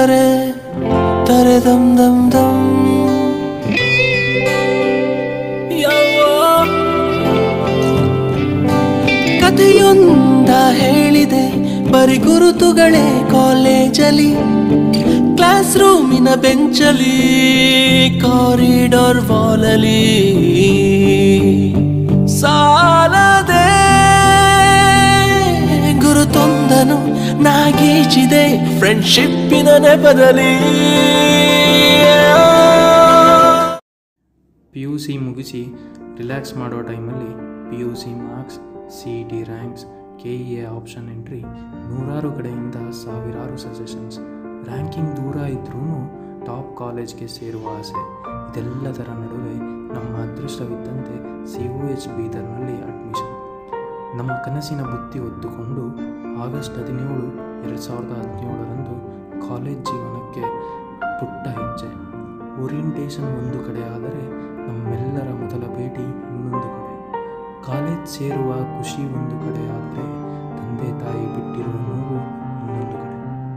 ತರೆ ತರೆ ದಮ್ ದಮ್ ದಮ್ ಯವ್ವ. ಕಥೆಯೊಂದ ಹೇಳಿದೆ ಬರಿ ಗುರುತುಗಳೇ ಕಾಲೇಜಲ್ಲಿ ಕ್ಲಾಸ್ ರೂಮಿನ ಬೆಂಚಲಿ ಕಾರಿಡಾರ್ ವಾಲಲಿ ಸಾಲದೆ ಗುರುತೊಂದನು ನಾಗೀಚಿದೆ ಫ್ರೆಂಡ್ಶಿಪ್ಪಿನ ನೆಪದಲ್ಲಿ ಪಿ ಯು ಸಿ ಮುಗಿಸಿ ರಿಲ್ಯಾಕ್ಸ್ ಮಾಡೋ ಟೈಮಲ್ಲಿ P U C marks C E T ranks K E A option entry ನೂರಾರು ಕಡೆಯಿಂದ ಸಾವಿರಾರು ಸಜೆಷನ್ಸ್ ರ್ಯಾಂಕಿಂಗ್ ದೂರ ಇದ್ರೂ ಟಾಪ್ ಕಾಲೇಜ್ಗೆ ಸೇರುವ ಆಸೆ ಇದೆಲ್ಲದರ ನಡುವೆ ನಮ್ಮ ಅದೃಷ್ಟವಿದ್ದಂತೆ ಸಿ ಯು ಎಚ್ ಬೀದರ್ನಲ್ಲಿ ಅಡ್ಮಿಷನ್ ನಮ್ಮ ಕನಸಿನ ಬುತ್ತಿ ಹೊತ್ತುಕೊಂಡು ಆಗಸ್ಟ್ ಹದಿನೇಳು ಎರಡು ಸಾವಿರದ ಹದಿನೇಳರಂದು ಕಾಲೇಜ್ ಜೀವನಕ್ಕೆ ಪುಟ್ಟ ಹೆಜ್ಜೆ ಓರಿಯಂಟೇಷನ್ ಒಂದು ಕಡೆ ಆದರೆ ನಮ್ಮೆಲ್ಲರ ಮೊದಲ ಭೇಟಿ ಇನ್ನೊಂದು ಕಡೆ ಕಾಲೇಜ್ ಸೇರುವ ಖುಷಿ ಒಂದು ಕಡೆ ಆದರೆ ತಂದೆ ತಾಯಿ ಬಿಟ್ಟಿರುವ ನೋವು ಇನ್ನೊಂದು ಕಡೆ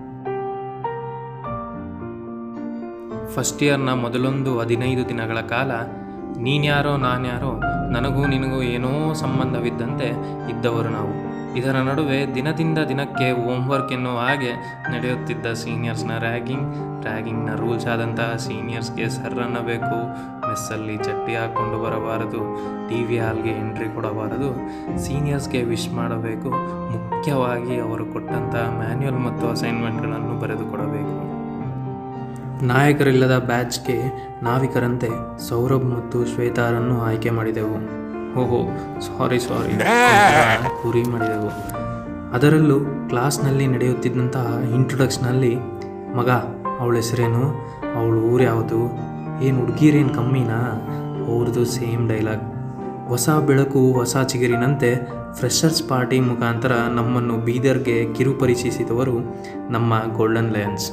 ಫಸ್ಟ್ ಇಯರ್ನ ಮೊದಲೊಂದು ಹದಿನೈದು ದಿನಗಳ ಕಾಲ ನೀನ್ಯಾರೋ ನಾನ್ಯಾರೋ ನನಗೂ ನಿನಗೂ ಏನೋ ಸಂಬಂಧವಿದ್ದಂತೆ ಇದ್ದವರು ನಾವು ಇದರ ನಡುವೆ ದಿನದಿಂದ ದಿನಕ್ಕೆ ಹೋಮ್ವರ್ಕ್ ಎನ್ನುವ ಹಾಗೆ ನಡೆಯುತ್ತಿದ್ದ ಸೀನಿಯರ್ಸ್ನ ರ್ಯಾಗಿಂಗ್ ರ್ಯಾಗಿಂಗ್ನ ರೂಲ್ಸ್ ಆದಂತಹ ಸೀನಿಯರ್ಸ್ಗೆ ಸರ್ ಅನ್ನಬೇಕು ಮೆಸ್ಸಲ್ಲಿ ಚಟ್ಟಿ ಹಾಕ್ಕೊಂಡು ಬರಬಾರದು ಟಿ ವಿ ಹಾಲ್ಗೆ ಎಂಟ್ರಿ ಕೊಡಬಾರದು ಸೀನಿಯರ್ಸ್ಗೆ ವಿಶ್ ಮಾಡಬೇಕು ಮುಖ್ಯವಾಗಿ ಅವರು ಕೊಟ್ಟಂತಹ ಮ್ಯಾನ್ಯುಯಲ್ ಮತ್ತು ಅಸೈನ್ಮೆಂಟ್ಗಳನ್ನು ಬರೆದು ಕೊಡಬೇಕು ನಾಯಕರಿಲ್ಲದ ಬ್ಯಾಚ್ಗೆ ನಾವಿಕರಂತೆ ಸೌರಭ್ ಮತ್ತು ಶ್ವೇತಾರನ್ನು ಆಯ್ಕೆ ಮಾಡಿದೆವು ಓಹೋ ಸಾರಿ ಸಾರಿ ಕುರಿ ಮಾಡಿದೆವು ಅದರಲ್ಲೂ ಕ್ಲಾಸ್ನಲ್ಲಿ ನಡೆಯುತ್ತಿದ್ದಂತಹ ಇಂಟ್ರೊಡಕ್ಷನಲ್ಲಿ ಮಗ ಅವಳ ಹೆಸರೇನು ಅವಳ ಊರು ಯಾವುದು ಏನು ಹುಡುಗಿರೇನು ಕಮ್ಮಿನಾ ಅವ್ರದ್ದು ಸೇಮ್ ಡೈಲಾಗ್ ಹೊಸ ಬೆಳಕು ಹೊಸ ಚಿಗುರಿನಂತೆ ಫ್ರೆಷರ್ಸ್ ಪಾರ್ಟಿ ಮುಖಾಂತರ ನಮ್ಮನ್ನು ಬೀದರ್ಗೆ ಕಿರುಪರಿಚಿಸಿದವರು ನಮ್ಮ ಗೋಲ್ಡನ್ ಲಯನ್ಸ್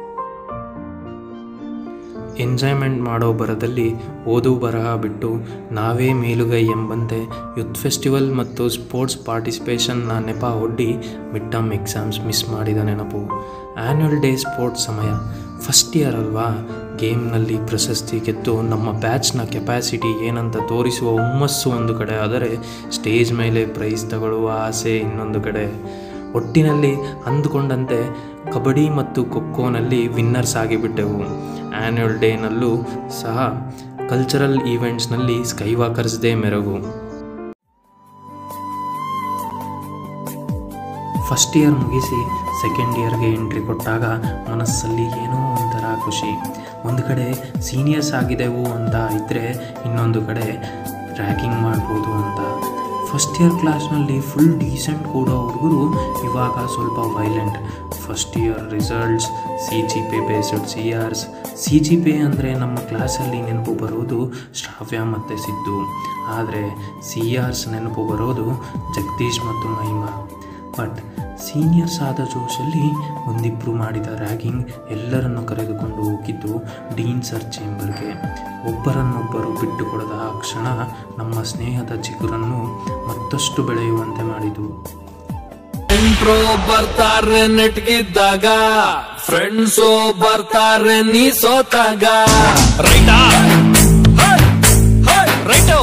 ಎಂಜಾಯ್ಮೆಂಟ್ ಮಾಡೋ ಬರದಲ್ಲಿ ಓದು ಬರಹ ಬಿಟ್ಟು ನಾವೇ ಮೇಲುಗೈ ಎಂಬಂತೆ ಯೂತ್ ಫೆಸ್ಟಿವಲ್ ಮತ್ತು ಸ್ಪೋರ್ಟ್ಸ್ ಪಾರ್ಟಿಸಿಪೇಷನ್ನ ನೆಪ ಒಡ್ಡಿ ಮಿಡ್ ಟರ್ಮ್ ಎಕ್ಸಾಮ್ಸ್ ಮಿಸ್ ಮಾಡಿದ ನೆನಪು ಆ್ಯನ್ಯುವಲ್ ಡೇ ಸ್ಪೋರ್ಟ್ಸ್ ಸಮಯ ಫಸ್ಟ್ ಇಯರ್ ಅಲ್ವಾ ಗೇಮ್ನಲ್ಲಿ ಪ್ರಶಸ್ತಿ ಗೆದ್ದು ನಮ್ಮ ಬ್ಯಾಚ್ನ ಕೆಪಾಸಿಟಿ ಏನಂತ ತೋರಿಸುವ ಹುಮ್ಮಸ್ಸು ಒಂದು ಕಡೆ ಆದರೆ ಸ್ಟೇಜ್ ಮೇಲೆ ಪ್ರೈಸ್ ತಗೊಳ್ಳುವ ಆಸೆ ಇನ್ನೊಂದು ಕಡೆ ಒಟ್ಟಿನಲ್ಲಿ ಅಂದುಕೊಂಡಂತೆ ಕಬಡ್ಡಿ ಮತ್ತು ಖೋಖೋನಲ್ಲಿ ವಿನ್ನರ್ಸ್ ಆಗಿಬಿಟ್ಟೆವು ಆ್ಯನ್ಯುವಲ್ ಡೇನಲ್ಲೂ ಸಹ ಕಲ್ಚರಲ್ ಈವೆಂಟ್ಸ್ನಲ್ಲಿ ಸ್ಕೈ ವಾಕರ್ಸ್ ಡೇ ಮೆರಗು ಫಸ್ಟ್ ಇಯರ್ ಮುಗಿಸಿ ಸೆಕೆಂಡ್ ಇಯರ್ಗೆ ಎಂಟ್ರಿ ಕೊಟ್ಟಾಗ ಮನಸ್ಸಲ್ಲಿ ಏನೋ ಒಂಥರ ಖುಷಿ ಒಂದು ಕಡೆ ಸೀನಿಯರ್ಸ್ ಆಗಿದೆವು ಅಂತ ಇದ್ದರೆ ಇನ್ನೊಂದು ಕಡೆ ರ್ಯಾಗಿಂಗ್ ಮಾಡ್ಬೋದು ಅಂತ ಫಸ್ಟ್ ಇಯರ್ ಕ್ಲಾಸ್ನಲ್ಲಿ ಫುಲ್ ಡೀಸೆಂಟ್ ಕೂಡೋ ಹುಡುಗರು ಇವಾಗ ಸ್ವಲ್ಪ violent first year results C G P based C Rs C G P ಅಂದರೆ ನಮ್ಮ ಕ್ಲಾಸಲ್ಲಿ ನೆನಪು ಬರೋದು ಶ್ರಾವ್ಯ ಮತ್ತು ಸಿದ್ದು ಆದರೆ ಸಿ ಆರ್ಸ್ ನೆನಪು ಬರೋದು ಜಗದೀಶ್ ಮತ್ತು ಮಹಿಮಾ ಬಟ್ ಸೀನಿಯರ್ಸ್ ಆದ ಜೋಶಲ್ಲಿ ಒಂದಿಬ್ಬರು ಮಾಡಿದ ರ್ಯಾಗಿಂಗ್ ಎಲ್ಲರನ್ನು ಕರೆದುಕೊಂಡು ಹೋಗಿದ್ದು ಡೀನ್ ಸರ್ ಚೇಂಬರ್ಗೆ ಒಬ್ಬರನ್ನೊಬ್ಬರು ಬಿಟ್ಟುಕೊಡದ ಆ ಕ್ಷಣ ನಮ್ಮ ಸ್ನೇಹದ ಚಿಗುರನ್ನು ಮತ್ತಷ್ಟು ಬೆಳೆಯುವಂತೆ ಮಾಡಿತು ಇಂಟ್ರೋ ಬರ್ತಾರೆ ನೆಟ್ಗಿದ್ದಾಗ ಫ್ರೆಂಡ್ಸು ಬರ್ತಾರೆ ನೀ ಸೋತಾಗ ರೈಟಾ ರೈಟು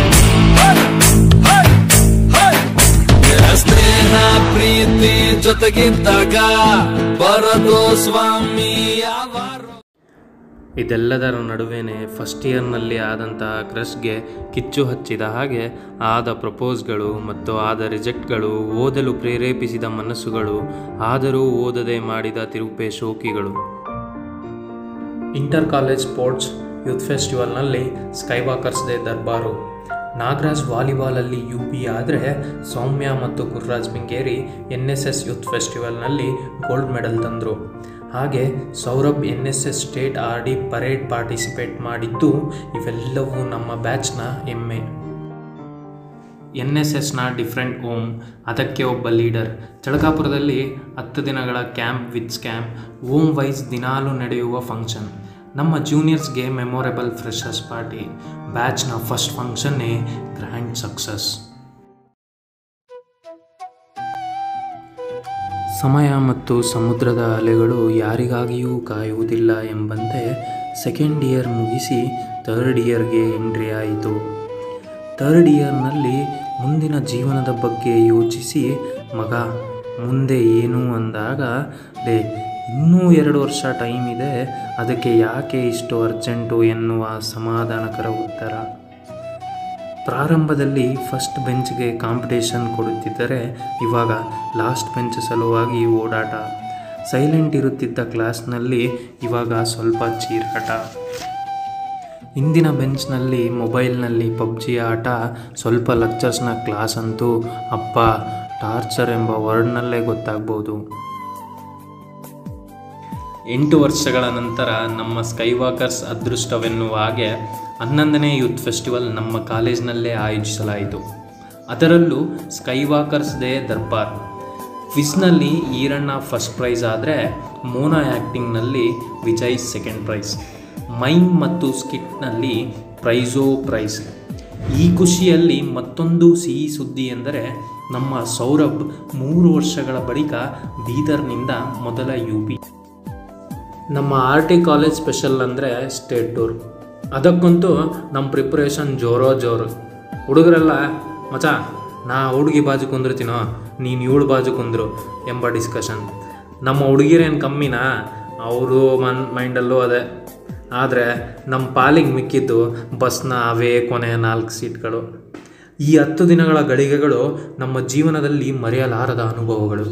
ಸ್ನೇಹ ಪ್ರೀತಿ ಜೊತೆಗಿದ್ದಾಗ ಬರದು ಸ್ವಾಮಿ ಯಾವಾರು ಇದೆಲ್ಲದರ ನಡುವೆನೇ ಫಸ್ಟ್ ಇಯರ್ನಲ್ಲಿ ಆದಂತಹ ಕ್ರಶ್ಗೆ ಕಿಚ್ಚು ಹಚ್ಚಿದ ಹಾಗೆ ಆದ ಪ್ರಪೋಸ್ಗಳು ಮತ್ತು ಆದ ರಿಜೆಕ್ಟ್ಗಳು ಓದಲು ಪ್ರೇರೇಪಿಸಿದ ಮನಸ್ಸುಗಳು ಆದರೂ ಓದದೆ ಮಾಡಿದ ತಿರುಪೆ ಶೋಕಿಗಳು ಇಂಟರ್ ಕಾಲೇಜ್ ಸ್ಪೋರ್ಟ್ಸ್ ಯೂತ್ ಫೆಸ್ಟಿವಲ್ನಲ್ಲಿ ಸ್ಕೈ ವಾಕರ್ಸ್ ಡೇ ದರ್ಬಾರು ನಾಗರಾಜ್ ವಾಲಿಬಾಲಲ್ಲಿ ಯು ಪಿ ಆದರೆ ಸೌಮ್ಯ ಮತ್ತು Gururaj Bingeri N S S youth ಫೆಸ್ಟಿವಲ್ನಲ್ಲಿ ಗೋಲ್ಡ್ ಮೆಡಲ್ ತಂದರು ಹಾಗೆ Saurabh N S S state R D parade participate ಮಾಡಿದ್ದು ಇವೆಲ್ಲವೂ ನಮ್ಮ ಬ್ಯಾಚ್ನ ಹೆಮ್ಮೆ ಎನ್ ಎಸ್ ಎಸ್ನ ಡಿಫ್ರೆಂಟ್ ಓಮ್ ಅದಕ್ಕೆ ಒಬ್ಬ ಲೀಡರ್ ಚಳಕಾಪುರದಲ್ಲಿ ಹತ್ತು ದಿನಗಳ ಕ್ಯಾಂಪ್ ವಿತ್ ಸ್ಕ್ಯಾಮ್ ಓಮ್ ವೈಸ್ ದಿನಾಲೂ ನಡೆಯುವ ಫಂಕ್ಷನ್ ನಮ್ಮ ಜೂನಿಯರ್ಸ್ಗೆ ಮೆಮೊರೇಬಲ್ ಫ್ರೆಶರ್ಸ್ ಪಾರ್ಟಿ ಬ್ಯಾಚ್ನ ಫಸ್ಟ್ ಫಂಕ್ಷನ್ನೇ ಗ್ರ್ಯಾಂಡ್ ಸಕ್ಸಸ್ ಸಮಯ ಮತ್ತು ಸಮುದ್ರದ ಅಲೆಗಳು ಯಾರಿಗಾಗಿಯೂ ಕಾಯುವುದಿಲ್ಲ ಎಂಬಂತೆ ಸೆಕೆಂಡ್ ಇಯರ್ ಮುಗಿಸಿ ಥರ್ಡ್ ಇಯರ್ಗೆ ಎಂಟ್ರಿ ಆಯಿತು ಥರ್ಡ್ ಇಯರ್ನಲ್ಲಿ ಮುಂದಿನ ಜೀವನದ ಬಗ್ಗೆ ಯೋಚಿಸಿ ಮಗ ಮುಂದೆ ಏನು ಅಂದಾಗ ಲೇ ಇನ್ನೂ ಎರಡು ವರ್ಷ ಟೈಮ್ ಇದೆ ಅದಕ್ಕೆ ಯಾಕೆ ಇಷ್ಟು ಅರ್ಜೆಂಟು ಎನ್ನುವ ಸಮಾಧಾನಕರ ಉತ್ತರ ಪ್ರಾರಂಭದಲ್ಲಿ ಫಸ್ಟ್ ಬೆಂಚ್ಗೆ ಕಾಂಪಿಟೇಷನ್ ಕೊಡುತ್ತಿದ್ದರೆ ಇವಾಗ ಲಾಸ್ಟ್ ಬೆಂಚ್ ಸಲುವಾಗಿ ಓಡಾಟ ಸೈಲೆಂಟ್ ಇರುತ್ತಿದ್ದ ಕ್ಲಾಸ್ನಲ್ಲಿ ಇವಾಗ ಸ್ವಲ್ಪ ಚೀರಾಟ ಇಂದಿನ ಬೆಂಚ್ನಲ್ಲಿ ಮೊಬೈಲ್ನಲ್ಲಿ ಪಬ್ಜಿ ಆಟ ಸ್ವಲ್ಪ ಲೆಕ್ಚರ್ಸ್ನ ಕ್ಲಾಸ್ ಅಂತೂ ಅಪ್ಪ ಟಾರ್ಚರ್ ಎಂಬ ವರ್ಡ್ನಲ್ಲೇ ಗೊತ್ತಾಗ್ಬೋದು ಎಂಟು ವರ್ಷಗಳ ನಂತರ ನಮ್ಮ ಸ್ಕೈವಾಕರ್ಸ್ ಅದೃಷ್ಟವೆನ್ನುವ ಹಾಗೆ ಹನ್ನೊಂದನೇ ಯೂತ್ ಫೆಸ್ಟಿವಲ್ ನಮ್ಮ ಕಾಲೇಜಿನಲ್ಲೇ ಆಯೋಜಿಸಲಾಯಿತು ಅದರಲ್ಲೂ ಸ್ಕೈವಾಕರ್ಸ್ ಡೇ ದರ್ಬಾರ್ ಕ್ವಿಸ್ನಲ್ಲಿ ಈರಣ್ಣ ಫಸ್ಟ್ ಪ್ರೈಸ್ ಆದರೆ ಮೋನಾ ಆ್ಯಕ್ಟಿಂಗ್ನಲ್ಲಿ ವಿಜಯ್ ಸೆಕೆಂಡ್ ಪ್ರೈಸ್ ಮೈಮ್ ಮತ್ತು ಸ್ಕಿಟ್ನಲ್ಲಿ ಪ್ರೈಸೋ ಪ್ರೈಸ್ ಈ ಖುಷಿಯಲ್ಲಿ ಮತ್ತೊಂದು ಸಿಹಿ ಸುದ್ದಿ ಎಂದರೆ ನಮ್ಮ ಸೌರಭ್ ಮೂರು ವರ್ಷಗಳ ಬಳಿಕ ಬೀದರ್ನಿಂದ ಮೊದಲ ಯು ಪಿ ನಮ್ಮ ಆರ್ ಟಿ ಕಾಲೇಜ್ ಸ್ಪೆಷಲ್ ಅಂದರೆ ಸ್ಟೇಟ್ ಟೂರ್ ಅದಕ್ಕಂತೂ ನಮ್ಮ ಪ್ರಿಪ್ರೇಷನ್ ಜೋರೋ ಜೋರು ಹುಡುಗರೆಲ್ಲ ಮಚ ನಾ ಹುಡುಗಿ ಬಾಜು ಕುಂದಿರ್ತೀನೋ ನೀನು ಇವಳು ಬಾಜು ಕುಂದ್ರು ಎಂಬ ಡಿಸ್ಕಷನ್ ನಮ್ಮ ಹುಡುಗಿರೇನು ಕಮ್ಮಿನಾ ಅವರು ಮನ್ ಮೈಂಡಲ್ಲೂ ಅದೇ ಆದರೆ ನಮ್ಮ ಪಾಲಿಗೆ ಮಿಕ್ಕಿದ್ದು ಬಸ್ನ ಅವೇ ಕೊನೆಯ ನಾಲ್ಕು ಸೀಟ್ಗಳು ಈ ಹತ್ತು ದಿನಗಳ ಗಳಿಗೆಗಳು ನಮ್ಮ ಜೀವನದಲ್ಲಿ ಮರೆಯಲಾರದ ಅನುಭವಗಳು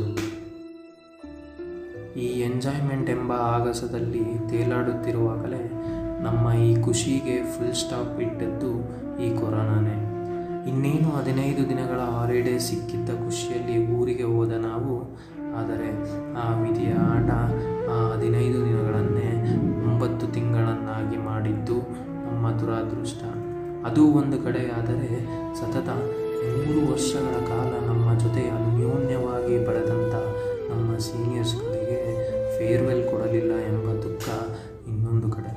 ಈ ಎಂಜಾಯ್ಮೆಂಟ್ ಎಂಬ ಆಗಸದಲ್ಲಿ ತೇಲಾಡುತ್ತಿರುವಾಗಲೇ ನಮ್ಮ ಈ ಖುಷಿಗೆ ಫುಲ್ ಸ್ಟಾಪ್ ಇಟ್ಟದ್ದು ಈ ಕೊರೋನಾನೇ ಇನ್ನೇನು ಹದಿನೈದು ದಿನಗಳ ಹಾಲಿಡೇ ಸಿಕ್ಕಿದ್ದ ಖುಷಿಯಲ್ಲಿ ಊರಿಗೆ ಹೋದ ನಾವು ಆದರೆ ಆ ವಿಧಿಯ ಆಟ ಆ ಹದಿನೈದು ದಿನಗಳನ್ನೇ ಒಂಬತ್ತು ತಿಂಗಳನ್ನಾಗಿ ಮಾಡಿದ್ದು ನಮ್ಮ ದುರಾದೃಷ್ಟ ಅದು ಒಂದು ಕಡೆ ಆದರೆ ಸತತ ಮೂರು ವರ್ಷಗಳ ಕಾಲ ನಮ್ಮ ಜೊತೆ ಅನ್ಯೋನ್ಯವಾಗಿ ಬೆಳೆದಂಥ ನಮ್ಮ ಸೀನಿಯರ್ಸ್ಗಳಿಗೆ ಫೇರ್ವೆಲ್ ಕೊಡಲಿಲ್ಲ ಎಂಬ ದುಃಖ ಇನ್ನೊಂದು ಕಡೆ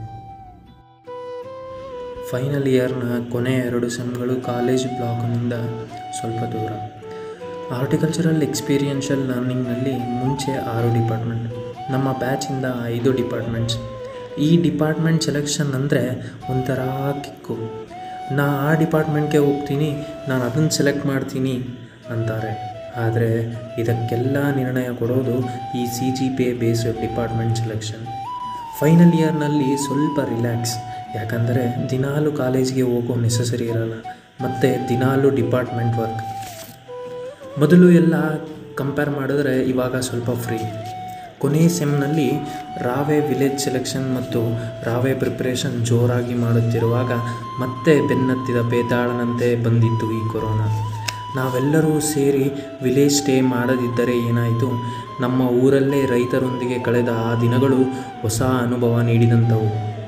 ಫೈನಲ್ ಇಯರ್ನ ಕೊನೆ ಎರಡು ಸೆಮ್ಗಳು ಕಾಲೇಜ್ ಬ್ಲಾಕ್ನಿಂದ ಸ್ವಲ್ಪ ದೂರ ಆರ್ಟಿಕಲ್ಚರಲ್ ಎಕ್ಸ್ಪೀರಿಯನ್ಷಿಯಲ್ ಲರ್ನಿಂಗ್ನಲ್ಲಿ ಮುಂಚೆ ಆರು ಡಿಪಾರ್ಟ್ಮೆಂಟ್ ನಮ್ಮ ಬ್ಯಾಚಿಂದ ಐದು ಡಿಪಾರ್ಟ್ಮೆಂಟ್ಸ್ ಈ ಡಿಪಾರ್ಟ್ಮೆಂಟ್ ಸೆಲೆಕ್ಷನ್ ಅಂದರೆ ಒಂಥರ ಕಿಕ್ಕು ನಾ ಆ ಡಿಪಾರ್ಟ್ಮೆಂಟ್ಗೆ ಹೋಗ್ತೀನಿ ನಾನು ಅದನ್ನು ಸೆಲೆಕ್ಟ್ ಮಾಡ್ತೀನಿ ಅಂತಾರೆ ಆದರೆ ಇದಕ್ಕೆಲ್ಲ ನಿರ್ಣಯ ಕೊಡೋದು ಈ C G P A based department selection final ಇಯರ್ನಲ್ಲಿ ಸ್ವಲ್ಪ ರಿಲ್ಯಾಕ್ಸ್ ಯಾಕಂದರೆ ದಿನಾಲು ಕಾಲೇಜ್ಗೆ ಹೋಗೋ ನೆಸಸರಿ ಇರಲ್ಲ ಮತ್ತು ದಿನಾಲು ಡಿಪಾರ್ಟ್ಮೆಂಟ್ ವರ್ಕ್ ಮೊದಲು ಎಲ್ಲ ಕಂಪೇರ್ ಮಾಡಿದ್ರೆ ಇವಾಗ ಸ್ವಲ್ಪ ಫ್ರೀ ಕೊನೆ ಸೆಮ್ನಲ್ಲಿ ರಾವೆ ವಿಲೇಜ್ ಸೆಲೆಕ್ಷನ್ ಮತ್ತು ರಾವೆ ಪ್ರಿಪ್ರೇಷನ್ ಜೋರಾಗಿ ಮಾಡುತ್ತಿರುವಾಗ ಮತ್ತೆ ಬೆನ್ನತ್ತಿದ ಬೇತಾಳನಂತೆ ಬಂದಿತ್ತು ಈ ಕೊರೋನಾ ನಾವೆಲ್ಲರೂ ಸೇರಿ ವಿಲೇಜ್ ಸ್ಟೇ ಮಾಡದಿದ್ದರೆ ಏನಾಯಿತು ನಮ್ಮ ಊರಲ್ಲೇ ರೈತರೊಂದಿಗೆ ಕಳೆದ ಆ ದಿನಗಳು ಹೊಸ ಅನುಭವ ನೀಡಿದಂಥವು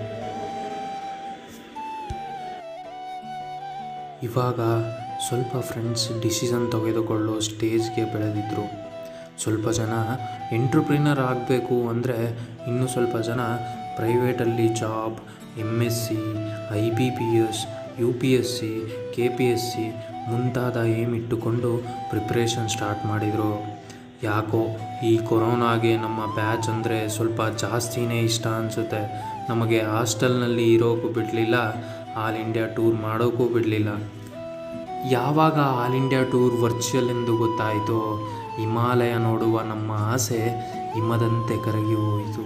ಇವಾಗ ಸ್ವಲ್ಪ ಫ್ರೆಂಡ್ಸ್ ಡಿಸಿಷನ್ ತೆಗೆದುಕೊಳ್ಳೋ ಸ್ಟೇಜ್ಗೆ ಬೆಳೆದಿದ್ದರು ಸ್ವಲ್ಪ ಜನ ಎಂಟ್ರಪ್ರಿನರ್ ಆಗಬೇಕು ಅಂದರೆ ಇನ್ನೂ ಸ್ವಲ್ಪ ಜನ ಪ್ರೈವೇಟಲ್ಲಿ job M S C I B P S U P S C K P S C ಮುಂತಾದ ಏಮ್ ಇಟ್ಟುಕೊಂಡು ಪ್ರಿಪ್ರೇಷನ್ ಸ್ಟಾರ್ಟ್ ಮಾಡಿದರು ಯಾಕೋ ಈ ಕೊರೋನಾಗೆ ನಮ್ಮ ಬ್ಯಾಚ್ ಅಂದರೆ ಸ್ವಲ್ಪ ಜಾಸ್ತಿನೇ ಇಷ್ಟ ಅನಿಸುತ್ತೆ ನಮಗೆ ಹಾಸ್ಟೆಲ್ನಲ್ಲಿ ಇರೋಕ್ಕೂ ಬಿಡಲಿಲ್ಲ ಆಲ್ ಇಂಡಿಯಾ ಟೂರ್ ಮಾಡೋಕ್ಕೂ ಬಿಡಲಿಲ್ಲ ಯಾವಾಗ ಆಲ್ ಇಂಡಿಯಾ ಟೂರ್ ವರ್ಚುವಲ್ ಎಂದು ಗೊತ್ತಾಯಿತೋ ಹಿಮಾಲಯ ನೋಡುವ ನಮ್ಮ ಆಸೆ ಹಿಮದಂತೆ ಕರಗಿ ಹೋಯಿತು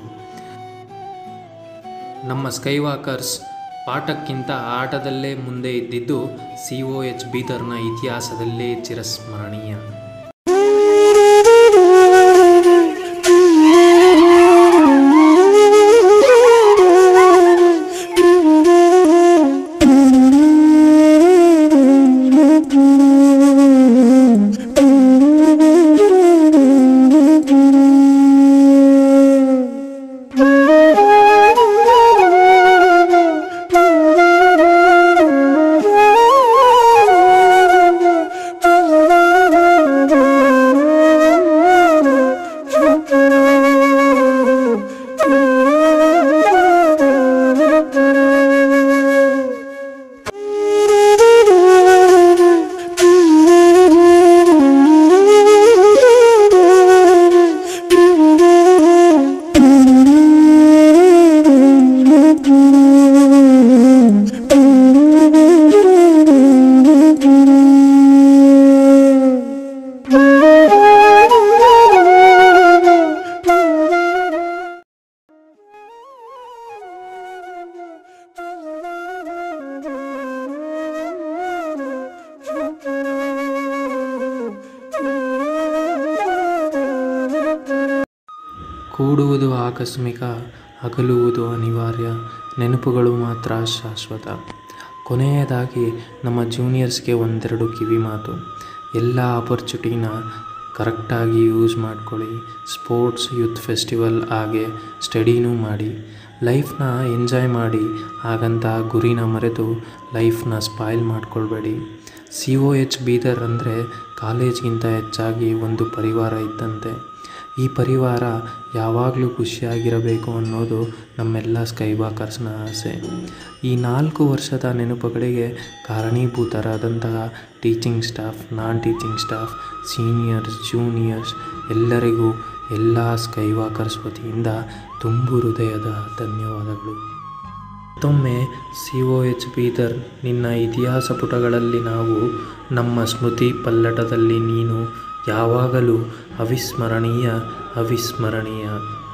ನಮ್ಮ ಸ್ಕೈವಾಕರ್ಸ್ ಪಾಠಕ್ಕಿಂತ ಆಟದಲ್ಲೇ ಮುಂದೆ ಇದ್ದಿದ್ದು ಸಿ ಒ ಎಚ್ ಬೀದರ್ನ ಇತಿಹಾಸದಲ್ಲೇ ಚಿರಸ್ಮರಣೀಯ Thank you. ಕೂಡುವುದು ಆಕಸ್ಮಿಕ ಅಗಲುವುದು ಅನಿವಾರ್ಯ ನೆನಪುಗಳು ಮಾತ್ರ ಶಾಶ್ವತ ಕೊನೆಯದಾಗಿ ನಮ್ಮ ಜೂನಿಯರ್ಸ್ಗೆ ಒಂದೆರಡು ಕಿವಿ ಮಾತು ಎಲ್ಲ ಆಪರ್ಚುನಿಟಿನ ಕರೆಕ್ಟಾಗಿ ಯೂಸ್ ಮಾಡ್ಕೊಳ್ಳಿ ಸ್ಪೋರ್ಟ್ಸ್ ಯೂತ್ ಫೆಸ್ಟಿವಲ್ ಹಾಗೆ ಸ್ಟಡಿನೂ ಮಾಡಿ ಲೈಫ್ನ ಎಂಜಾಯ್ ಮಾಡಿ ಹಾಗಂತ ಗುರಿನ ಮರೆತು ಲೈಫ್ನ ಸ್ಪಾಯ್ಲ್ ಮಾಡ್ಕೊಳ್ಬೇಡಿ ಸಿ ಒ ಎಚ್ ಬೀದರ್ ಅಂದರೆ ಕಾಲೇಜ್ಗಿಂತ ಹೆಚ್ಚಾಗಿ ಒಂದು ಪರಿವಾರ ಇದ್ದಂತೆ ಈ ಪರಿವಾರ ಯಾವಾಗಲೂ ಖುಷಿಯಾಗಿರಬೇಕು ಅನ್ನೋದು ನಮ್ಮೆಲ್ಲ ಸ್ಕೈವಾಕರ್ಸ್ನ ಆಸೆ ಈ ನಾಲ್ಕು ವರ್ಷದ ನೆನಪುಗಳಿಗೆ ಕಾರಣೀಭೂತರಾದಂತಹ teaching staff non teaching staff seniors juniors ಎಲ್ಲರಿಗೂ ಎಲ್ಲ ಸ್ಕೈವಾಕರ್ಸ್ ವತಿಯಿಂದ ತುಂಬು ಹೃದಯದ ಧನ್ಯವಾದಗಳು ಮತ್ತೊಮ್ಮೆ ಸಿ ಒ ಎಚ್ ಬೀದರ್ ನಿನ್ನ ಇತಿಹಾಸ ಪುಟಗಳಲ್ಲಿ ನಾವು ನಮ್ಮ ಸ್ಮೃತಿ ಪಲ್ಲಟದಲ್ಲಿ ನೀನು ಯಾವಾಗಲೂ ಅವಿಸ್ಮರಣೀಯ ಅವಿಸ್ಮರಣೀಯ